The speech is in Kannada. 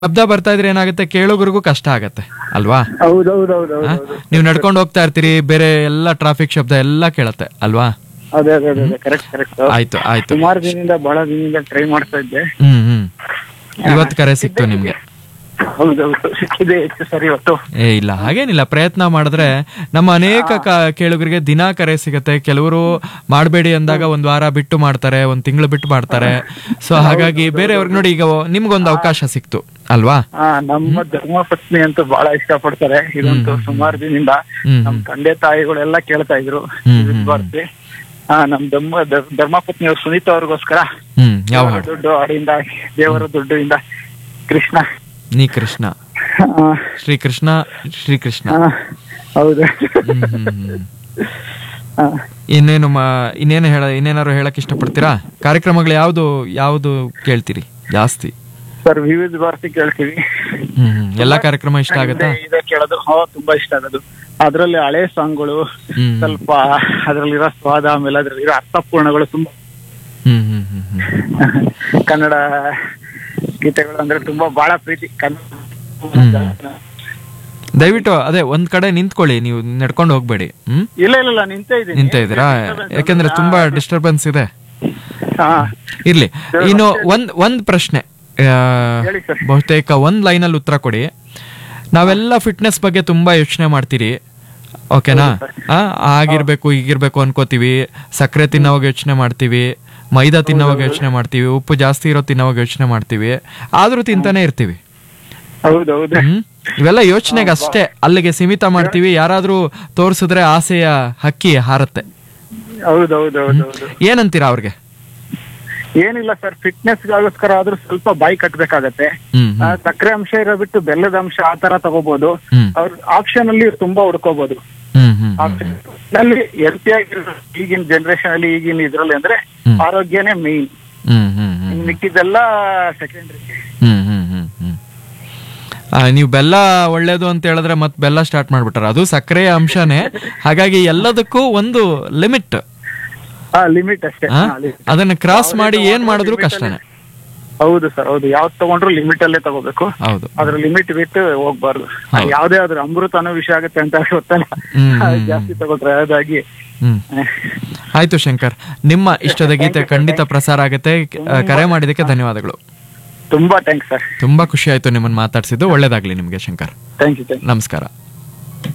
ಶಬ್ದ ಬರ್ತಾ ಇದ್ರೆ ಏನಾಗುತ್ತೆ ಕೇಳೋಗ್ರಿಗೂ ಕಷ್ಟ ಆಗತ್ತೆ ಅಲ್ವಾ ಹೌದೌದೌದು ಆ? ನೀವು ನಡ್ಕೊಂಡು ಹೋಗ್ತಾ ಇರ್ತೀರಿ ಬೇರೆ ಎಲ್ಲ ಟ್ರಾಫಿಕ್ ಶಬ್ದ ಎಲ್ಲ ಕೇಳತ್ತೆ ಅಲ್ವಾ ಅದೇ ಅದೇ ಅದೇ ಕರೆಕ್ಟ್ ಕರೆಕ್ಟ್ ಆಯ್ತು ಆಯ್ತು ಸುಮಾರು ದಿನದಿಂದ ಬಹಳ ದಿನದಿಂದ ಟ್ರೈ ಮಾಡ್ತಾ ಇದ್ದೆ ಹ್ಮ್ ಹ್ಮ್ ಇವತ್ತು ಕರೆ ಸಿಕ್ತು ನಿಮ್ಗೆ ಹೌದೌದು ಸಿಕ್ಕಿದೆ ಹೆಚ್ಚು ಸರಿ ಇವತ್ತು ಏ ಇಲ್ಲ ಹಾಗೇನಿಲ್ಲ ಪ್ರಯತ್ನ ಮಾಡಿದ್ರೆ ನಮ್ಮ ಅನೇಕ ಕ- ಕೇಳುಗರಿಗೆ ದಿನಾ ಕರೆ ಸಿಗತ್ತೆ ಕೆಲವರು ಮಾಡಬೇಡಿ ಅಂದಾಗ ಒಂದ್ ವಾರ ಬಿಟ್ಟು ಮಾಡ್ತಾರೆ ಒಂದ್ ತಿಂಗಳು ಬಿಟ್ಟು ಮಾಡ್ತಾರೆ ಸೊ ಹಾಗಾಗಿ ಬೇರೆಯವ್ರಿಗೆ ನೋಡಿ ಈಗ ನಿಮ್ಗೊಂದು ಅವಕಾಶ ಸಿಕ್ತು ಅಲ್ವಾ ಆ ನಮ್ಮ ಧರ್ಮಪತ್ನಿ ಅಂತೂ ಬಹಳ ಇಷ್ಟಪಡ್ತಾರೆ ಇದಂತೂ ಸುಮಾರು ದಿನದಿಂದ ಹ್ಮ್ ನಮ್ ತಂದೆ ತಾಯಿಗಳೆಲ್ಲ ಕೇಳ್ತಾ ಇದ್ರು ಹ್ಮ್, ಇದು ಹ್ಮ್, ಬರ್ತಿ ಆ ನಮ್ ಧರ್ಮ ಧರ್- ಧರ್ಮಪತ್ನಿ ಅವ್ರು ಸುನೀತಾ ಅವ್ರಿಗೋಸ್ಕರ ಹ್ಮ್ ಯಾವ ದೇವರ ಹಾಡು ದುಡ್ಡು ಹಾಡಿಂದ ದೇವರ ದುಡ್ಡಿಂದ ಕೃಷ್ಣ ನೀ ಕೃಷ್ಣ ಆ, ಶ್ರೀಕೃಷ್ಣ ಶ್ರೀಕೃಷ್ಣ ಆ, ಹೌದು ಹ್ಮ್ ಹ್ಮ್ ಹ್ಮ್ ಆ, ಇನ್ನೇನು ಮಾ ಇನ್ನೇನು ಹೇಳ ಇನ್ನೇನಾದ್ರು ಹೇಳಕ್ ಇಷ್ಟಪಡ್ತೀರಾ ಕಾರ್ಯಕ್ರಮಗಳು ಯಾವ್ದು ಯಾವ್ದು ಕೇಳ್ತೀರಿ ಜಾಸ್ತಿ ಸರ್ ವಿವಿಧ ಭಾರತಿ ಕೇಳ್ತೀವಿ ಹ್ಮ್ ಹ್ಮ್ ಎಲ್ಲಾ ಕಾರ್ಯಕ್ರಮ ಇಷ್ಟ ಆಗತ್ತಾ ಇದೆ- ಇದೆ ಕೇಳೋದು ಹೋ ತುಂಬಾ ಇಷ್ಟ ಆಗೋದು ಅದ್ರಲ್ಲಿ ಹಳೆ ಸಾಂಗ್ಗಳು ಹ್ಮ್ ಸ್ವಲ್ಪ ಅದ್ರಲ್ಲಿರೋ ಸ್ವಾದ ಆಮೇಲೆ ಅದ್ರಲ್ಲಿರೋ ಅರ್ಥಪೂರ್ಣಗಳು ತುಂಬಾ ಹ್ಮ್ ಹ್ಮ್ ಹ್ಮ್ ಹ್ಮ್ ಕನ್ನಡ ಗೀತೆಗಳು ಅಂದ್ರೆ ತುಂಬಾ ಬಹಳ ಪ್ರೀತಿ ಕನ್ನಡ ದಯವಿಟ್ಟು ಅದೇ ಒಂದ್ ಕಡೆ ನಿಂತ್ಕೊಳ್ಳಿ ನೀವು ನಡ್ಕೊಂಡು ಹೋಗ್ಬೇಡಿ ಹ್ಮ್ ಇಲ್ಲ ಇಲ್ಲ ಇಲ್ಲ ನಿಂತ ಇದ್ದೀನಿ ನಿಂತ ಇದ್ದೀರಾ ಯಾಕಂದ್ರೆ ತುಂಬಾ ಡಿಸ್ಟರ್ಬೆನ್ಸ್ ಇದೆ ಹಾ ಇರ್ಲಿ ಇನ್ನು ಒಂದ್ ಒಂದ್ ಪ್ರಶ್ನೆ ಆ, ಹೇಳಿ ಸರ್ ಬಹುತೇಕ ಒಂದ್ ಲೈನಲ್ಲಿ ಉತ್ತರ ಕೊಡಿ ನಾವೆಲ್ಲ ಫಿಟ್ನೆಸ್ ಬಗ್ಗೆ ತುಂಬಾ ಯೋಚನೆ ಮಾಡ್ತೀರಿ ಓಕೆನಾ ಆ, ಆಗಿರ್ಬೇಕು ಹೀಗಿರ್ಬೇಕು ಅನ್ಕೋತೀವಿ ಸಕ್ಕರೆ ತಿನ್ನೋವಾಗ ಯೋಚನೆ ಮಾಡ್ತೀವಿ ಮೈದಾ ತಿನ್ನೋವಾಗ ಯೋಚನೆ ಮಾಡ್ತೀವಿ ಉಪ್ಪು ಜಾಸ್ತಿ ಇರೋ ತಿನ್ನೋವಾಗ ಯೋಚನೆ ಮಾಡ್ತೀವಿ ಆದ್ರೂ ತಿಂತಾನೆ ಇರ್ತೀವಿ ಹೌದೌದು ಹ್ಮ್ ಇವೆಲ್ಲ ಯೋಚನೆಗೆ ಅಷ್ಟೇ ಅಲ್ಲಿಗೆ ಸೀಮಿತ ಮಾಡ್ತೀವಿ ಯಾರಾದ್ರೂ ತೋರ್ಸಿದ್ರೆ ಆಸೆಯ ಹಕ್ಕಿ ಹಾರತ್ತೆ ಹೌದೌದೌದೌದು ಏನಂತೀರಾ ಅವ್ರಿಗೆ ಏನಿಲ್ಲ ಸರ್ ಫಿಟ್ನೆಸ್ ಗಾಗೋಸ್ಕರ ಆದ್ರೂ ಸ್ವಲ್ಪ ಬಾಯಿ ಕಟ್ಬೇಕಾಗತ್ತೆ ಹ್ಮ್ ಆ, ಸಕ್ಕರೆ ಅಂಶ ಇರೋ ಬಿಟ್ಟು ಬೆಲ್ಲದ ಅಂಶ ಆ ತರ ತಗೋಬಹುದು ಹ್ಮ್ ಅವ್ರ ಆಪ್ಷನ್ ಅಲ್ಲಿ ತುಂಬಾ ಹುಡ್ಕೋಬಹುದು ಹ್ಮ್ ಹ್ಮ್ ನಲ್ಲಿ ಹೆಲ್ತಿ ಆಗಿರೋ ಈಗಿನ ಜನರೇಷನ್ ಅಲ್ಲಿ ಈಗಿನ ಇದ್ರಲ್ಲಿ ಅಂದ್ರೆ ಹ್ಮ್. ಆರೋಗ್ಯನೇ ಮೇನ್ ಹ್ಮ್ ಹ್ಮ್ ಹ್ಮ್ ಮಿಕ್ಕಿದೆಲ್ಲ ಸೆಕೆಂಡ್ರಿ ಹ್ಮ್ ಹ್ಮ್ ಹ್ಮ್ ಹ್ಮ್ ಆ, ನೀವು ಬೆಲ್ಲ ಒಳ್ಳೇದು ಅಂತ ಹೇಳಿದ್ರೆ ಮತ್ತೆ ಬೆಲ್ಲ ಸ್ಟಾರ್ಟ್ ಮಾಡ್ಬಿಟ್ಟಾರ ಅದು ಸಕ್ಕರೆಯ ಅಂಶನೇ ಹಾಗಾಗಿ ಎಲ್ಲದಕ್ಕೂ ಒಂದು ಲಿಮಿಟ್ ಹಾ ಲಿಮಿಟ್ ಅಷ್ಟೇ ಹಾ, limit. ಅದನ್ನ ಕ್ರಾಸ್ ಮಾಡಿ ಏನ್ ಮಾಡಿದ್ರು ಕಷ್ಟನೇ ಹೌದು ಸರ್ ಹೌದು ಯಾವ್ದು ತಗೊಂಡ್ರು ಲಿಮಿಟ್ ಅಲ್ಲೇ ತಗೋಬೇಕು ಹೌದು ಅದ್ರ ಲಿಮಿಟ್ ಬಿಟ್ಟು ಹೋಗ್ಬಾರ್ದು ಹೌದು. ಯಾವ್ದೇ ಆದ್ರೂ ಅಮೃತ ಅನ್ನೋ ವಿಷಯ ಆಗುತ್ತೆ ಅಂತ ಗೊತ್ತಲ್ಲ ಹ್ಮ್, ಅದು ಹ್ಮ್, ಜಾಸ್ತಿ ತಗೊಂಡ್ರೆ ಅದಾಗಿ ಹ್ಮ್ ಆಯ್ತು ಶಂಕರ್ ನಿಮ್ಮ ಇಷ್ಟದ ಗೀತೆ ಖಂಡಿತ ಪ್ರಸಾರ ಆಗುತ್ತೆ ಆ, ಕರೆ ಮಾಡಿದಕ್ಕೆ ಧನ್ಯವಾದಗಳು ತುಂಬಾ ಥ್ಯಾಂಕ್ಸ್ ಸರ್ ತುಂಬಾ ಖುಷಿ ಆಯ್ತು ನಿಮ್ಮನ್ನ ಮಾತಾಡ್ಸಿದ್ದು ಒಳ್ಳೇದಾಗ್ಲಿ ನಿಮ್ಗೆ Shankar thank you thank you ನಮಸ್ಕಾರ